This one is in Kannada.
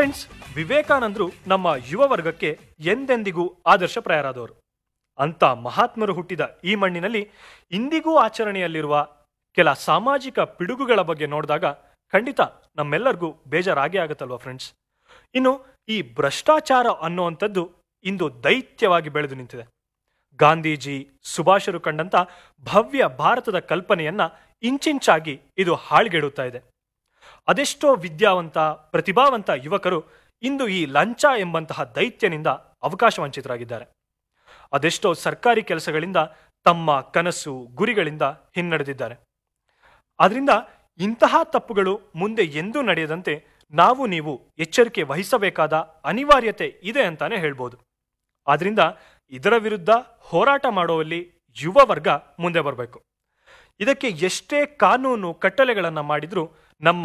ಫ್ರೆಂಡ್ಸ್ ವಿವೇಕಾನಂದರು ನಮ್ಮ ಯುವ ವರ್ಗಕ್ಕೆ ಎಂದೆಂದಿಗೂ ಆದರ್ಶಪ್ರಾಯರಾದವರು ಅಂತ ಮಹಾತ್ಮರು ಹುಟ್ಟಿದ ಈ ಮಣ್ಣಿನಲ್ಲಿ ಇಂದಿಗೂ ಆಚರಣೆಯಲ್ಲಿರುವ ಕೆಲ ಸಾಮಾಜಿಕ ಪಿಡುಗುಗಳ ಬಗ್ಗೆ ನೋಡಿದಾಗ ಖಂಡಿತ ನಮ್ಮೆಲ್ಲರಿಗೂ ಬೇಜಾರಾಗೇ ಆಗುತ್ತಲ್ವಾ ಫ್ರೆಂಡ್ಸ್ ಇನ್ನು ಈ ಭ್ರಷ್ಟಾಚಾರ ಅನ್ನುವಂಥದ್ದು ಇಂದು ದೈತ್ಯವಾಗಿ ಬೆಳೆದು ನಿಂತಿದೆ ಗಾಂಧೀಜಿ ಸುಭಾಷರು ಕಂಡಂತ ಭವ್ಯ ಭಾರತದ ಕಲ್ಪನೆಯನ್ನ ಇಂಚಿಂಚಾಗಿ ಇದು ಹಾಳ್ಗೆಡುತ್ತಾ ಇದೆ ಅದೆಷ್ಟೋ ವಿದ್ಯಾವಂತ ಪ್ರತಿಭಾವಂತ ಯುವಕರು ಇಂದು ಈ ಲಂಚ ಎಂಬಂತಹ ದೈತ್ಯನಿಂದ ಅವಕಾಶ ವಂಚಿತರಾಗಿದ್ದಾರೆ ಅದೆಷ್ಟೋ ಸರ್ಕಾರಿ ಕೆಲಸಗಳಿಂದ ತಮ್ಮ ಕನಸು ಗುರಿಗಳಿಂದ ಹಿನ್ನಡೆದಿದ್ದಾರೆ ಆದ್ರಿಂದ ಇಂತಹ ತಪ್ಪುಗಳು ಮುಂದೆ ಎಂದೂ ನಡೆಯದಂತೆ ನಾವು ನೀವು ಎಚ್ಚರಿಕೆ ವಹಿಸಬೇಕಾದ ಅನಿವಾರ್ಯತೆ ಇದೆ ಅಂತಾನೆ ಹೇಳ್ಬೋದು ಆದ್ರಿಂದ ಇದರ ವಿರುದ್ಧ ಹೋರಾಟ ಮಾಡುವಲ್ಲಿ ಯುವ ವರ್ಗ ಮುಂದೆ ಬರಬೇಕು ಇದಕ್ಕೆ ಎಷ್ಟೇ ಕಾನೂನು ಕಟ್ಟಳೆಗಳನ್ನ ಮಾಡಿದ್ರೂ ನಮ್ಮ